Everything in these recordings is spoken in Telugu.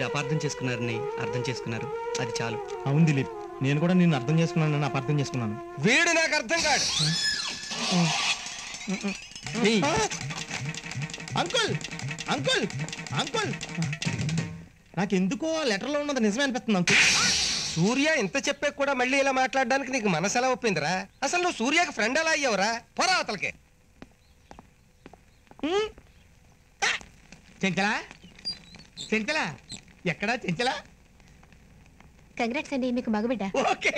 అపార్థం చేసుకున్నారని అర్థం చేసుకున్నారు అది చాలు అవును దిలీప్ నేను కూడా నిన్ను అర్థం చేసుకున్నాను అపార్థం చేసుకున్నాను వీడు నాకు అర్థం కాడు ఏయ్, అంకుల్ అంకుల్ అంకుల్ నాకెందుకో లెటర్లో ఉన్నది నిజమే అనిపిస్తుంది అంకుల్ సూర్య ఇంత చెప్పే కూడా మళ్ళీ ఇలా మాట్లాడడానికి నీకు మనసు ఎలా ఒప్పిందిరా అసలు నువ్వు సూర్యకి ఫ్రెండ్ ఎలా అయ్యావురా పొరా అవతలకి చెంచలా చెంచలా ఎక్కడా చెంచలా కంగ్రాట్స్ అండి మీకు మగబిడ్డ ఓకే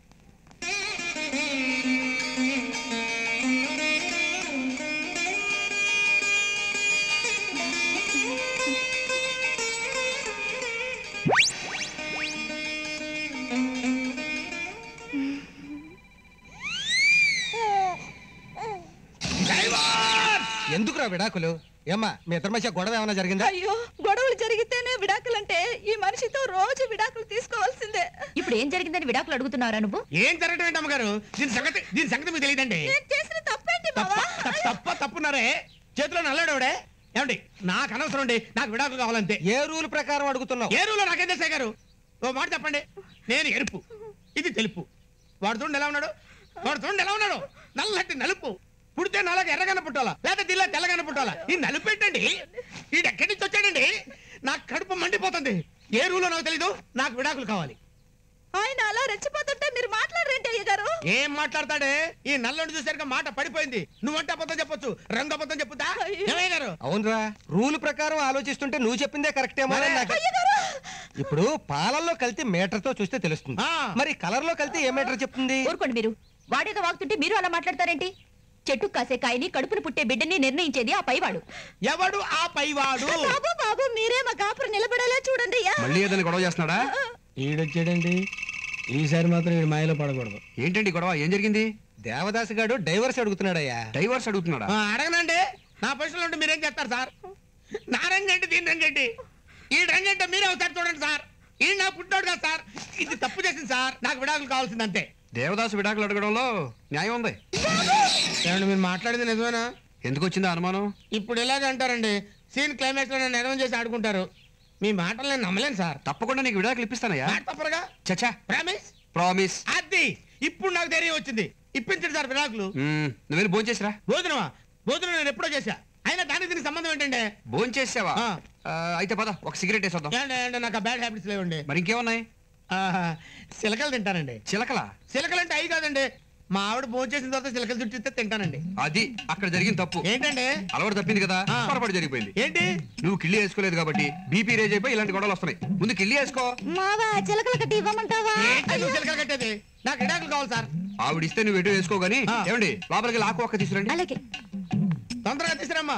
ఎందుకురా విడాకులు ఏమ్మా మీ ఇద్దరి మధ్య గొడవ ఏమైనా జరిగిందా అయ్యో గొడవలు జరిగితేనే విడాకులంటే ఈ మనిషితో రోజు విడాకులు తీసుకోవాల్సిందే ఇప్పుడు ఏం జరిగిందని విడాకులు అడుగుతున్నారా నువ్వు ఏం జరగటం ఏంటి అమ్మగారు దీని సంగతి దీని సంగతి మీకు తెలియదండి నేను చేసిన తప్పేంటి తప్ప బావా తప్ప- తప్ప తప్పున్నారే చేతిలో నల్లడవుడే ఏమండి నాకు అనవసరం అండి నాకు విడాకులు కావాలంతే ఏ రూల్ ప్రకారం అడుగుతున్నావు ఏ రూలో నాకేం తెలుసా గారు ఓ మాట చెప్పండి నేను ఎరుపు ఇది తెలుపు వాడు చూడండి ఎలా ఉన్నాడు వాడు చూడండి ఎలా ఉన్నాడు నల్లటి నలుపు పుడితే నాలుగు ఎర్రగానే పుట్టాలా లేదా దిల్ల తెల్లగానే పుట్టాలా ఈ నలుపు ఏంటండి ఈడు ఎక్కడి నుంచి వచ్చాడండి నాకు కడుపు మండిపోతుంది ఏ రూలో నాకు తెలీదు నాకు విడాకులు కావాలి ఆయన అలా రెచ్చిపోతుంటే మీరు మాట్లాడరేంటి అయ్య గారు ఏం మాట్లాడతాడే ఈ నల్లని చూసాక మాట పడిపోయింది నువ్వంటే అబద్ధం చెప్పొచ్చు రంగు అబద్ధం చెప్పుతా అయ్యో. ఏమయ్య గారు అవునరా రూల్ ప్రకారం ఆలోచిస్తుంటే నువ్వు చెప్పిందే కరెక్టేమో అని నాకు ఇప్పుడు పాలల్లో కలిసి మీటర్ తో చూస్తే తెలుస్తుంది ఆ. మరి కలర్ లో కలిసి ఏ మీటర్ చెప్తుంది ఊరుకోండి మీరు వాడేదో వాగుతుంటే మీరు అలా మాట్లాడతారేంటి చెట్టు కాసే కాయని కడుపును పుట్టే బిడ్డని నిర్ణయించేది ఆ పైవాడు ఎవడు ఆ పైవాడు బాబు బాబు మీరే మా కాపురం నిలబడేలా చూడండి అయ్యా మళ్ళీ ఏదైనా గొడవ చేస్తున్నాడా ఈడొచ్చాడండి ఈసారి మాత్రం ఈ మాయలో పడకూడదు ఏంటండి గొడవ ఏం జరిగింది దేవదాస్ గాడు డైవర్స్ అడుగుతున్నాడయ్యా డైవర్స్ అడుగుతున్నాడా ఆ, అడగనండి నా పొజిషన్లో ఉంటే మీరేం చేస్తారు సార్ నా రంగండి దీని రంగండి ఈ రంగంటే మీరే ఒకసారి చూడండి సార్ ఈ నా పుట్టాడు కదా సార్ ఇది తప్పు చేసింది సార్ నాకు విడాకులు కావాల్సింది అంతే దేవదాసు విడాకులు అడగడంలో న్యాయం ఉంది ఏమండి మీరు మాట్లాడేది నిజమేనా ఎందుకు వచ్చిందా అనుమానం ఇప్పుడు ఇలాగే అంటారండి సీన్ క్లైమాక్స్ లో నన్ను ఎడవం చేసి ఆడుకుంటారు మీ మాటలు నేను నమ్మలేను సార్ తప్పకుండా నీకు విడాకులు ఇప్పిస్తానయ్యా మాట తప్పరుగా చచ్చా ప్రామిస్ ప్రామిస్ అది ఇప్పుడు నాకు ధైర్యం వచ్చింది ఇప్పించండి సార్ విడాకులు నువ్వు వెళ్ళి భోంచేసిరా భోజనమా భోజనం నేను ఎప్పుడో చేశా అయినా దానికి దీనికి సంబంధం ఏంటండి భోంచేసావా ఆ. ఆ, అయితే పద ఒక సిగరెట్ వేసొద్దాం ఏంటి ఏంటి నాకు బ్యాడ్ హ్యాబిట్స్ లేవండి మరి ఇంకేమున్నాయి ఆహా, సిలకలు తింటానండి చిలకలా సిలకలు అంటే అవి కాదండి మా ఆవిడ భోజనం చేసిన తర్వాత సిలకలు చుట్టిస్తే తింటానండి అది అక్కడ జరిగిన తప్పు ఏంటండి అలవాటు తప్పింది కదా ఆ. పొరపాటు జరిగిపోయింది ఏంటి నువ్వు కిళ్ళి వేసుకోలేదు కాబట్టి బీపీ రేజ్ అయిపోయి ఇలాంటి గొడవలు వస్తున్నాయి ముందు కిళ్ళి వేసుకో మావా చిలకలు కట్టి ఇవ్వమంటావా ఏంటి నువ్వు సిలకలు కట్టేది నాకు విడాకులు కావాలి సార్ ఆవిడిస్తే నువ్వు ఎటు వేసుకో గానీ ఆ. ఏమండి లోపలికి లాకు ఒక్క తీసుకురండి అలాగే తొందరగా తీసుకురమ్మా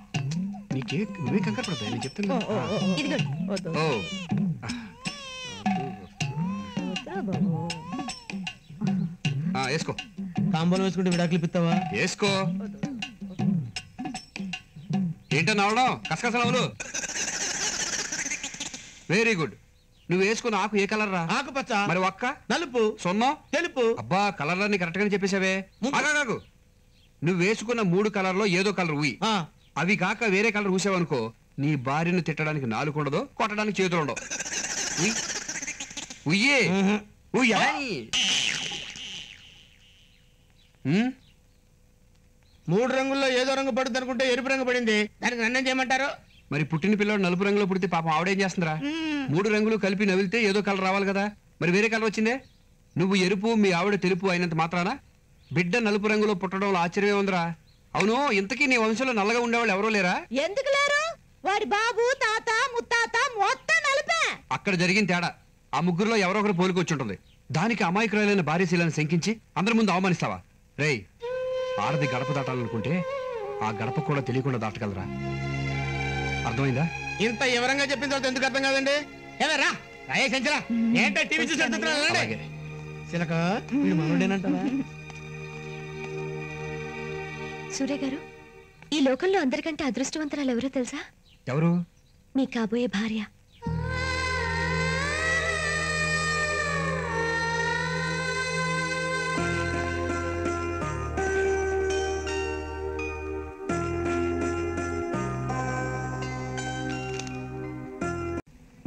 నీకే నువ్వే కంగారు పడతాయి నేను చెప్తున్నా ఇదిగోండి ఓ ఆ, వేసుకో కాంబోలు వేసుకుంటే విడాకులు ఇప్పిస్తావా వేసుకో ఏంటో నవ్వడం కసకసలవులు వెరీ గుడ్ నువ్వు వేసుకున్న ఆకు ఏ కలర్ రా ఆకుపచ్చ మరి ఒక్క నలుపు సున్నం తెలుపు అబ్బా కలర్ అన్ని కరెక్ట్ గానే చెప్పేశావే ఆగాగాగు నువ్వు వేసుకున్న మూడు కలర్ లో ఏదో కలర్ ఉయ్యి ఆ, అవి కాక వేరే కలర్ ఊసావనుకో నీ భార్యను తిట్టడానికి నాలుగు ఉండదు కొట్టడానికి చేతులు ఉండవు ఉయ్. ఉయ్యే ఉయ్యా ఉమ్, మూడు రంగుల్లో ఏదో రంగు పడుతుంది అనుకుంటే ఎరుపు రంగు పడింది దానికి నన్నేం చేయమంటారు మరి పుట్టిన పిల్లడు నలుపు రంగులో పుడితే పాపం ఆవిడేం చేస్తుందిరా మూడు రంగులు కలిపి నవిలితే ఏదో కలర్ రావాలి కదా మరి వేరే కలర్ వచ్చిందే నువ్వు ఎరుపు మీ ఆవిడ తెలుపు అయినంత మాత్రాన బిడ్డ నలుపు రంగులో పుట్టడంలో ఆశ్చర్యమే ఉందిరా అవును ఇంతకీ నీ వంశంలో నల్లగా ఉండేవాళ్ళు ఎవరూ లేరా ఎందుకు లేరు వాడి బాబు తాత ముత్తాత మొత్తం నలిపే అక్కడ జరిగిన తేడా ఆ ముగ్గురులో ఎవరో ఒకరు పోలికొచ్చి ఉంటుంది దానికి అమాయకురాలైన భార్యశీలను శంకించి అందరి ముందు అవమానిస్తావా రేయ్ ఆడది గడప దాటాలనుకుంటే ఆ గడప కూడా తెలియకుండా దాటగలరా అర్థమైందా ఇంత వివరంగా చెప్పిన తర్వాత ఎందుకు అర్థం కాదండి ఏమరా రాయే సంచరా ఏంటో టీవీ చూసి అలాగే సిలక వీడు మనోడేనంటావా సూర్య గారు ఈ లోకంలో అందరికంటే అదృష్టవంతరాలు ఎవరో తెలుసా ఎవరు మీ కాబోయే భార్య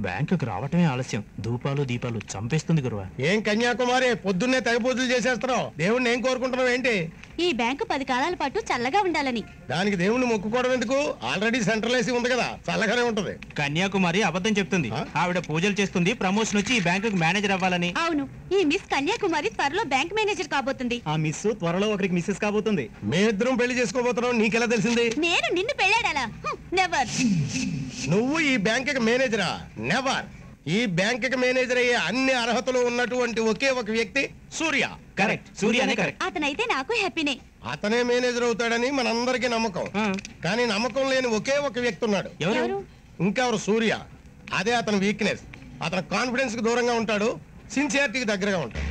బ్యాంకుకి రావటమే ఆలస్యం ధూపాలు దీపాలు చంపేస్తుంది గురువా ఏం కన్యాకుమారి పొద్దున్నే తెగ పూజలు చేసేస్తున్నావు దేవుణ్ణి ఏం కోరుకుంటున్నావు ఏంటి ఈ బ్యాంకు పది కాలాల పాటు చల్లగా ఉండాలని దానికి దేవుణ్ణి మొక్కుకోవడం ఎందుకు ఆల్రెడీ సెంట్రల్ ఏసీ ఉంది కదా చల్లగానే ఉంటది కన్యాకుమారి అబద్ధం చెప్తుంది ఆ? ఆవిడ పూజలు చేస్తుంది ప్రమోషన్ వచ్చి ఈ బ్యాంకుకి మేనేజర్ అవ్వాలని అవును ఈ మిస్ కన్యాకుమారి త్వరలో బ్యాంక్ మేనేజర్ కాబోతుంది ఆ మిస్ త్వరలో ఒకరికి మిస్సెస్ కాబోతుంది మీ ఇద్దరం పెళ్లి చేసుకోబోతున్నావు నీకెలా తెలిసింది నేను నిన్ను పెళ్ళాడాలా నెవర్ నువ్వు ఈ బ్యాంకుకి మేనేజరా నెవర్ ఈ బ్యాంకుకి మేనేజర్ అయ్యే అన్ని అర్హతలు ఉన్నటువంటి ఒకే ఒక వ్యక్తి సూర్య కరెక్ట్ సూర్యనే కరెక్ట్ అతనైతే నాకు హ్యాపీనే అతనే మేనేజర్ అవుతాడని మనందరికీ నమ్మకం కానీ నమ్మకం లేని ఒకే ఒక వ్యక్తి ఉన్నాడు ఎవరు ఇంకెవరు సూర్య అదే అతని వీక్నెస్ అతను కాన్ఫిడెన్స్ కి దూరంగా ఉంటాడు సిన్సియారిటీకి దగ్గరగా ఉంటాడు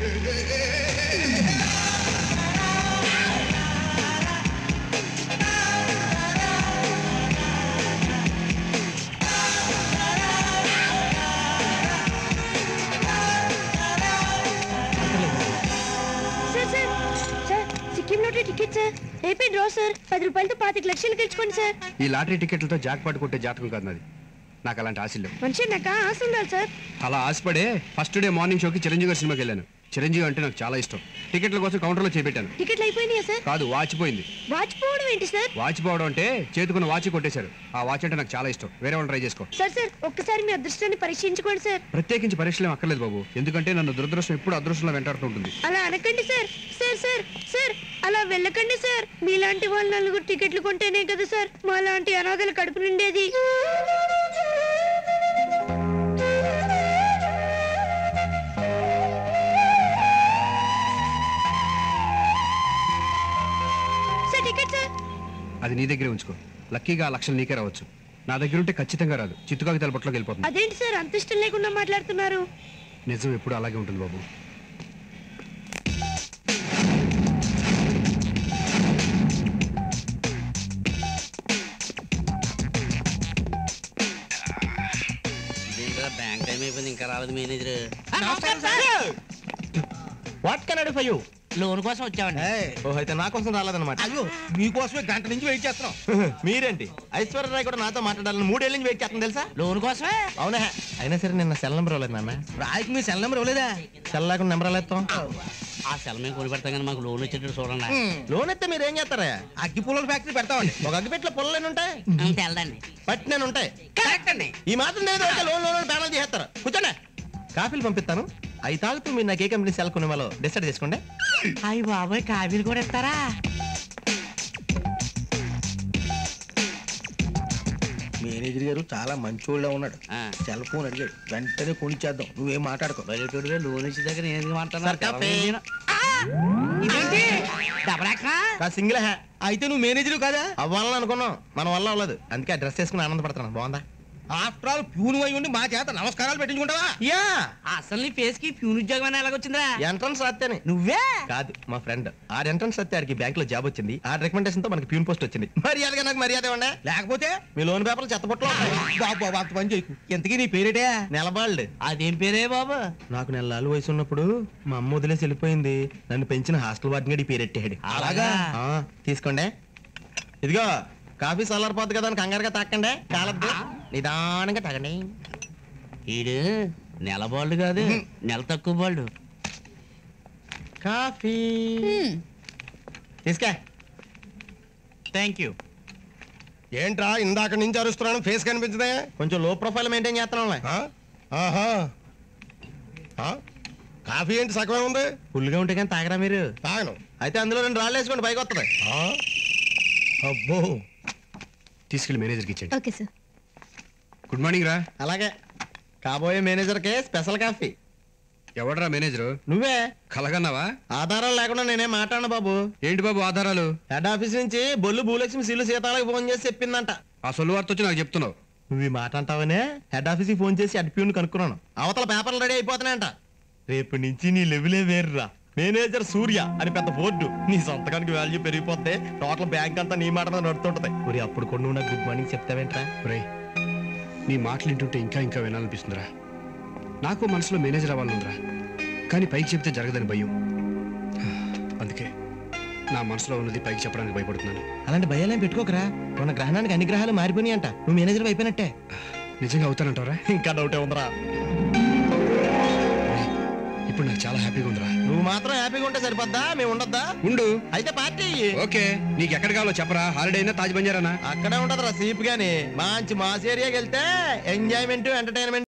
sir sir sir Sikkim lottery ticket sir AP draw sir పది రూపాయలతో పాతిక లక్షలు గెలుచుకోండి సార్ ఈ లాటరీ టికెట్లతో జాక్ పాటు కొట్టే జాతకం కాదు నాది నాకు అలాంటి ఆశలు లేవు మనిషి నాకు ఆశ ఉండాలి సార్ అలా ఆశపడే ఫస్ట్ డే మార్నింగ్ షోకి చిరంజీవి గారి సినిమాకి వెళ్ళాను చిరంజీవి అంటే నాకు చాలా ఇష్టం టికెట్ల కోసం కౌంటర్లో చేపెట్టాను టికెట్లు అయిపోయినాయా సార్ కాదు వాచిపోయింది వాచిపోవడం ఏంటి సార్ వాచిపోవడం అంటే చేతుకున్న వాచి కొట్టేశారు ఆ వాచ్ అంటే నాకు చాలా ఇష్టం వేరే వాళ్ళు ట్రై చేసుకో సార్ సార్ ఒక్కసారి మీ అదృష్టాన్ని పరీక్షించుకోండి సార్ ప్రత్యేకించి పరీక్షలు ఏం అక్కర్లేదు బాబు ఎందుకంటే నన్ను దురదృష్టం ఎప్పుడు అదృష్టంలో వెంటాడుతూ ఉంటుంది అలా అనకండి సార్ సార్ సార్ సార్ అలా వెళ్ళకండి సార్ మీలాంటి వాళ్ళు నలుగురు టికెట్లు కొంటేనే కదా సార్ మా లాంటి అనాథలు కడుపు నిండేది సార్ టికెట్ సార్ అది నీ దగ్గరే ఉంచుకో లక్కీగా ఆ లక్షలు నీకే రావచ్చు నా దగ్గర ఉంటే ఖచ్చితంగా రాదు చిత్తుకాకి తలపట్లోకి వెళ్ళిపోతుంది అదేంటి సార్ అంత ఇష్టం లేకుండా మాట్లాడుతున్నారు నిజం ఎప్పుడు అలాగే ఉంటుంది బాబు బ్యాంక్ టైం అయిపోయింది ఇంకా రాలేదు manager what can I for you loan కోసం వచ్చామండి ఓ అయితే నా కోసం రాలేదన్నమాట అయ్యో మీకోసమే గంట నుంచి వెయిట్ చేస్తున్నాం మీరేంటి ఐశ్వర్యరాయ్ కూడా నాతో మాట్లాడాలని మూడేళ్ళ నుంచి వెయిట్ చేస్తాను తెలుసా లోన్ కోసమే అవునా అయినా సరే నిన్న సెల్ నెంబర్ ఇవ్వలేదు నాన్న రాయికి మీ సెల్ నెంబర్ ఇవ్వలేదా సెల్ లేకుండా నెంబర్ ఎలా ఇస్తాం ఆ సెల్ మేము కొని పెడతాం కానీ మాకు లోన్ వచ్చేటట్టు చూడండి లోన్ ఇస్తే మీరు ఏం చేస్తారా అగ్గి పుల్లల ఫ్యాక్టరీ పెడతామండి ఒక అగ్గిపెట్లో పొలలేని ఉంటాయి తెలదండి పట్టినని ఉంటాయి కరెక్ట్ అండి ఈ మాత్రం తెలియదు అంటే లోన్ లోన్ బ్యానర్ చేస్తారు కూర్చోండి కాఫీలు పంపిస్తాను అవి తాగుతూ మీరు నాకు ఏ కంపెనీ సెల్ కొనేవాలో డిసైడ్ చేసుకోండి అయ్యి బాబాయ్ కాఫీలు కూడా ఇస్తారా మేనేజర్ గారు చాలా మంచోళ్ళ ఉన్నాడు ఆ. సెల్ ఫోన్ అడిగాడు వెంటనే కొనిచ్చేద్దాం నువ్వేం మాట్లాడుకో బయటోడివే లోన్ వచ్చే దగ్గర నేను ఎందుకు సార్, కాఫీ. ఇదేంటి డబల్ యాక్షన్ కా సింగిల్ హ్యా అయితే నువ్వు మేనేజర్ కదా అవ్వాలని అనుకున్నాం మన వల్ల అవ్వలేదు అందుకే ఆ డ్రెస్ వేసుకుని ఆనందపడుతున్నాను బాగుందా ఆఫ్టర్ ఆల్ ప్యూన్ అయి ఉండి మా చేత నమస్కారాలు పెట్టించుకుంటావా యా అసలు నీ ఫేస్ కి ప్యూన్ ఉద్యోగం అయినా ఎలాగొచ్చిందిరా ఎంట్రన్స్ రాస్తేనే నువ్వే కాదు మా ఫ్రెండ్ ఆ ఎంట్రన్స్ వస్తే ఆడికి బ్యాంక్ లో జాబ్ వచ్చింది ఆ రికమెండేషన్ తో మనకి ప్యూన్ పోస్ట్ వచ్చింది మర్యాదగా నాకు మర్యాద ఇవ్వండి లేకపోతే మీ లోన్ పేపర్లు చెత్తపట్లో బాబు బాబు అంత పని చేయకు ఎంతకీ నీ పేరేటే నెలబాళ్ళు అదేం పేరే బాబు నాకు నెలలు వయసు ఉన్నప్పుడు మా అమ్మ వదిలేసి వెళ్ళిపోయింది నన్ను పెంచిన హాస్టల్ వాటిని గడి పేరెట్టాడు అలాగా? ఆ, తీసుకోండి ఇదిగో కాఫీ చల్లారిపోద్ది కదా అని కంగారుగా తాకండి కాలద్దు నిదానంగా తాగండి ఈడు నెల బాళ్ళు కాదు నెల తక్కువ బాళ్ళు కాఫీ తీసుకా థ్యాంక్ యూ ఏంట్రా ఇందాక నుంచి అరుస్తున్నాను ఫేస్ కనిపించదే కొంచెం లో ప్రొఫైల్ మెయింటైన్ చేస్తున్నాం ఆ? ఆహా ఆ? కాఫీ ఏంటి సగమే ఉంది ఫుల్గా ఉంటే కానీ తాగరా మీరు తాగను అయితే అందులో రెండు రాళ్ళు వేసుకోండి పైకి వస్తుంది ఆ? అబ్బో తీసుకెళ్ళి మేనేజర్కి ఇచ్చేయండి ఓకే సార్ గుడ్ మార్నింగ్ రా అలాగే కాబోయే మేనేజర్కే స్పెషల్ కాఫీ ఎవడరా మేనేజరు నువ్వే కలగన్నావా ఆధారాలు లేకుండా నేనే మాట్లాడను బాబు ఏంటి బాబు ఆధారాలు హెడ్ ఆఫీస్ నుంచి బొల్లు భూలక్ష్మి సీలు సీతాలకు ఫోన్ చేసి చెప్పిందంట ఆ సొల్లు వార్త వచ్చి నాకు చెప్తున్నావు నువ్వు ఈ మాట అంటావనే హెడ్ ఆఫీస్కి ఫోన్ చేసి హెడ్ ప్యూన్ కనుక్కున్నాను అవతల పేపర్లు రెడీ అయిపోతున్నాయంట రేపు నుంచి నీ లెవెలే వేరురా మేనేజర్ సూర్య అని పెద్ద బోర్డు నీ సొంతకానికి వాల్యూ పెరిగిపోతే టోటల్ బ్యాంక్ అంతా నీ మాట మీద నడుతుంటది ఒరే అప్పుడు కొన్ని నాకు గుడ్ మార్నింగ్ చెప్తావేంట్రా రే నీ మాటలు వింటుంటే ఇంకా ఇంకా వినాలనిపిస్తుందిరా నాకు మనసులో మేనేజర్ అవ్వాలనుందిరా కానీ పైకి చెప్తే జరగదని భయం అందుకే నా మనసులో ఉన్నది పైకి చెప్పడానికి భయపడుతున్నాను అలాంటి భయాలేం పెట్టుకోకరా మన గ్రహణానికి అన్ని గ్రహాలు మారిపోయినాయి అంట నువ్వు మేనేజర్ అయిపోయినట్టే నిజంగా అవుతానంటారా ఇంకా డౌటే ఉందిరా ఇప్పుడు నాకు చాలా హ్యాపీగా ఉందిరా నువ్వు మాత్రం హ్యాపీగా ఉంటే సరిపోద్దా మేము ఉండొద్దా ఉండు అయితే పార్టీ ఇయ్యి. ఓకే నీకు ఎక్కడ కావాలో చెప్పరా హాలిడే అయినా తాజ్ బంజారానా అక్కడే ఉంటదిరా సీప్ గాని మంచి మాస్ ఏరియాకి వెళ్తే ఎంజాయ్మెంట్ ఎంటర్టైన్మెంట్